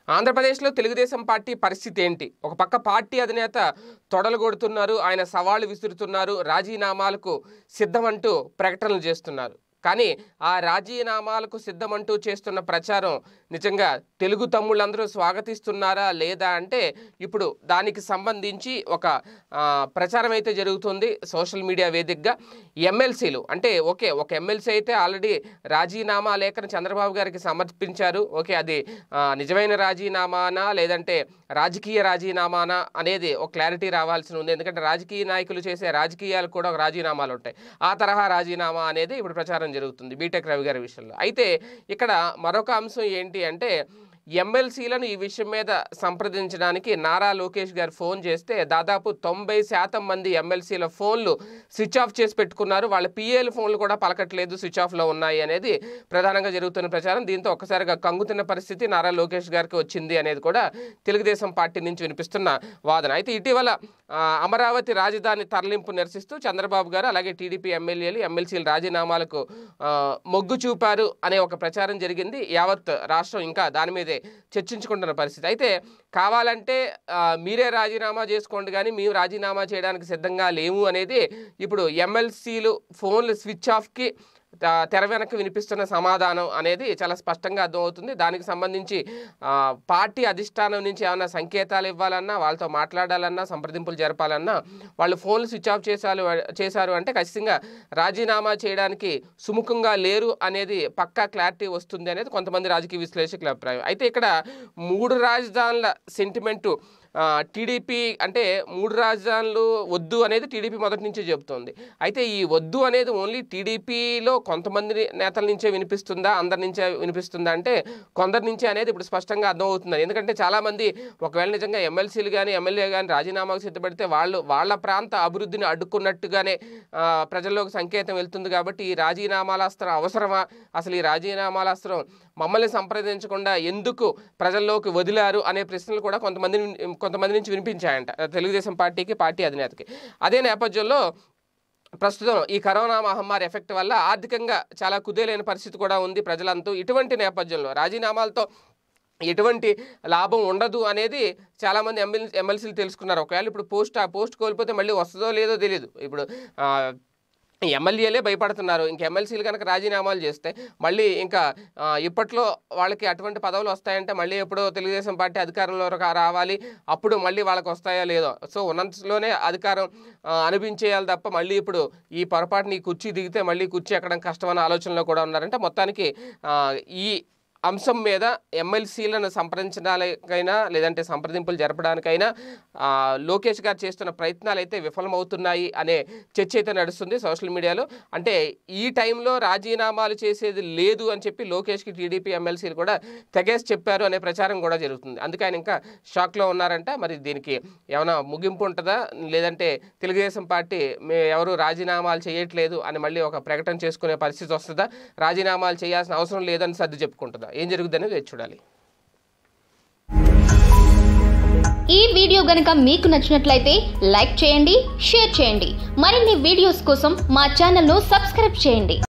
ఆంధ్రప్రదేశ్లో తెలుగుదేశం పార్టీ పరిస్థితి ఏంటి ఒక పక్క పార్టీ అధినేత తొడలు కొడుతున్నారు ఆయన సవాళ్లు విసురుతున్నారు రాజీనామాలకు సిద్ధమంటూ ప్రకటనలు చేస్తున్నారు కానీ ఆ రాజీనామాలకు సిద్ధమంటూ చేస్తున్న ప్రచారం నిజంగా తెలుగు తమ్ముళ్ళందరూ స్వాగతిస్తున్నారా లేదా అంటే ఇప్పుడు దానికి సంబంధించి ఒక ఆ, ప్రచారం అయితే జరుగుతుంది సోషల్ మీడియా వేదికగా ఎమ్మెల్సీలు అంటే ఓకే ఒక ఎమ్మెల్సీ అయితే ఆల్రెడీ రాజీనామా లేఖను చంద్రబాబు గారికి సమర్పించారు ఓకే అది ఆ, నిజమైన రాజీనామానా లేదంటే రాజకీయ రాజీనామానా అనేది ఒక క్లారిటీ రావాల్సి ఉంది ఎందుకంటే రాజకీయ నాయకులు చేసే రాజకీయాలు కూడా ఒక రాజీనామాలు ఉంటాయి ఆ తరహా రాజీనామా అనేది ఇప్పుడు ప్రచారం జరుగుతుంది బీటెక్ రవి గారి విషయంలో అయితే ఇక్కడ మరొక అంశం ఏంటి అంటే ఎమ్మెల్సీలను ఈ విషయం మీద సంప్రదించడానికి నారా లోకేష్ గారు ఫోన్ చేస్తే దాదాపు తొంభై శాతం మంది ఎమ్మెల్సీల ఫోన్లు స్విచ్ ఆఫ్ చేసి పెట్టుకున్నారు వాళ్ళ పిఏల ఫోన్లు కూడా పలకట్లేదు స్విచ్ ఆఫ్లో ఉన్నాయి అనేది ప్రధానంగా జరుగుతున్న ప్రచారం దీంతో ఒక్కసారిగా కంగుతున్న పరిస్థితి నారా లోకేష్ గారికి వచ్చింది అనేది కూడా తెలుగుదేశం పార్టీ నుంచి వినిపిస్తున్న వాదన అయితే ఇటీవల ఆ, అమరావతి రాజధాని తరలింపు నిరసిస్తూ చంద్రబాబు గారు అలాగే టీడీపీ ఎమ్మెల్యేలు ఎమ్మెల్సీల రాజీనామాలకు ఆ, మొగ్గు చూపారు అనే ఒక ప్రచారం జరిగింది యావత్ రాష్ట్రం ఇంకా దాని మీదే చర్చించుకుంటున్న పరిస్థితి అయితే కావాలంటే ఆ, మీరే రాజీనామా చేసుకోండి కానీ మేము రాజీనామా చేయడానికి సిద్ధంగా లేము అనేది ఇప్పుడు ఎమ్మెల్సీలు ఫోన్లు స్విచ్ ఆఫ్కి త- తెర వెనక్కి వినిపిస్తున్న సమాధానం అనేది చాలా స్పష్టంగా అర్థమవుతుంది దానికి సంబంధించి ఆ, పార్టీ అధిష్టానం నుంచి ఏమైనా సంకేతాలు ఇవ్వాలన్నా వాళ్ళతో మాట్లాడాలన్నా సంప్రదింపులు జరపాలన్నా వాళ్ళు ఫోన్లు స్విచ్ ఆఫ్ చేశారు చేశారు అంటే ఖచ్చితంగా రాజీనామా చేయడానికి సుముఖంగా లేరు అనేది పక్కా క్లారిటీ వస్తుంది అనేది కొంతమంది రాజకీయ విశ్లేషకుల అభిప్రాయం అయితే ఇక్కడ మూడు రాజధానుల సెంటిమెంటు ఆ, టీడీపీ అంటే మూడు రాజధానులు వద్దు అనేది టీడీపీ మొదటి నుంచే చెబుతోంది అయితే ఈ వద్దు అనేది ఓన్లీ టీడీపీలో కొంతమంది నేతల నుంచే వినిపిస్తుందా అందరి నుంచే వినిపిస్తుందా అంటే కొందరి నుంచే అనేది ఇప్పుడు స్పష్టంగా అర్థమవుతుంది ఎందుకంటే చాలామంది ఒకవేళ నిజంగా ఎమ్మెల్సీలు కానీ ఎమ్మెల్యే కానీ రాజీనామాకు సిద్ధపడితే వాళ్ళు వాళ్ళ ప్రాంత అభివృద్ధిని అడ్డుకున్నట్టుగానే ఆ, ప్రజల్లోకి సంకేతం వెళ్తుంది కాబట్టి ఈ రాజీనామాల అస్త్రం అవసరమా అసలు ఈ రాజీనామాల అస్త్రం మమ్మల్ని సంప్రదించకుండా ఎందుకు ప్రజల్లోకి వదిలారు అనే ప్రశ్నలు కూడా కొంతమంది కొంతమంది నుంచి వినిపించాయంట తెలుగుదేశం పార్టీకి పార్టీ అధినేతకి అదే నేపథ్యంలో ప్రస్తుతం ఈ కరోనా మహమ్మారి ఎఫెక్ట్ వల్ల ఆర్థికంగా చాలా కుదేలైన పరిస్థితి కూడా ఉంది ప్రజలంతా ఇటువంటి నేపథ్యంలో రాజీనామాలతో ఎటువంటి లాభం ఉండదు అనేది చాలామంది ఎమ్మెల్ ఎమ్మెల్సీలు తెలుసుకున్నారు ఒకవేళ ఇప్పుడు పోస్ట్ ఆ పోస్ట్ కోల్పోతే మళ్ళీ వస్తుందో లేదో తెలియదు ఇప్పుడు ఆ, ఎమ్మెల్యేలే భయపడుతున్నారు ఇంక ఎమ్మెల్సీలు కనుక రాజీనామాలు చేస్తే మళ్ళీ ఇంకా ఆ, ఇప్పట్లో వాళ్ళకి అటువంటి పదవులు వస్తాయంటే మళ్ళీ ఎప్పుడో తెలుగుదేశం పార్టీ అధికారంలో రా- రావాలి అప్పుడు మళ్ళీ వాళ్ళకి వస్తాయో లేదో సో ఉన్నంతలోనే అధికారం ఆ, అనిపించేయాలి తప్ప మళ్ళీ ఇప్పుడు ఈ పొరపాటుని ఈ కుర్చీ దిగితే మళ్ళీ కుర్చీ ఎక్కడం కష్టమన్న ఆలోచనలో కూడా ఉన్నారంటే మొత్తానికి ఆ, ఈ అంశం మీద ఎమ్మెల్సీలను సంప్రదించడానికైనా లేదంటే సంప్రదింపులు జరపడానికైనా ఆ, లోకేష్ గారు చేస్తున్న ప్రయత్నాలు అయితే విఫలమవుతున్నాయి అనే చర్చ అయితే నడుస్తుంది సోషల్ మీడియాలో అంటే ఈ టైంలో రాజీనామాలు చేసేది లేదు అని చెప్పి లోకేష్కి టీడీపీ ఎమ్మెల్సీలు కూడా తెగేసి చెప్పారు అనే ప్రచారం కూడా జరుగుతుంది అందుకే ఆయన ఇంకా షాక్లో ఉన్నారంట మరి దీనికి ఏమైనా ముగింపు ఉంటుందా లేదంటే తెలుగుదేశం పార్టీ మే ఎవరు రాజీనామాలు చేయట్లేదు అని మళ్ళీ ఒక ప్రకటన చేసుకునే పరిస్థితి వస్తుందా రాజీనామాలు చేయాల్సిన అవసరం లేదని సర్ది చెప్పుకుంటుందా ఏం జరుగుతుందని వేచి చూడాలి ఈ వీడియో గనక మీకు నచ్చినట్లయితే లైక్ చేయండి షేర్ చేయండి మరిన్ని వీడియోస్ కోసం మా ఛానల్ను సబ్స్క్రైబ్ చేయండి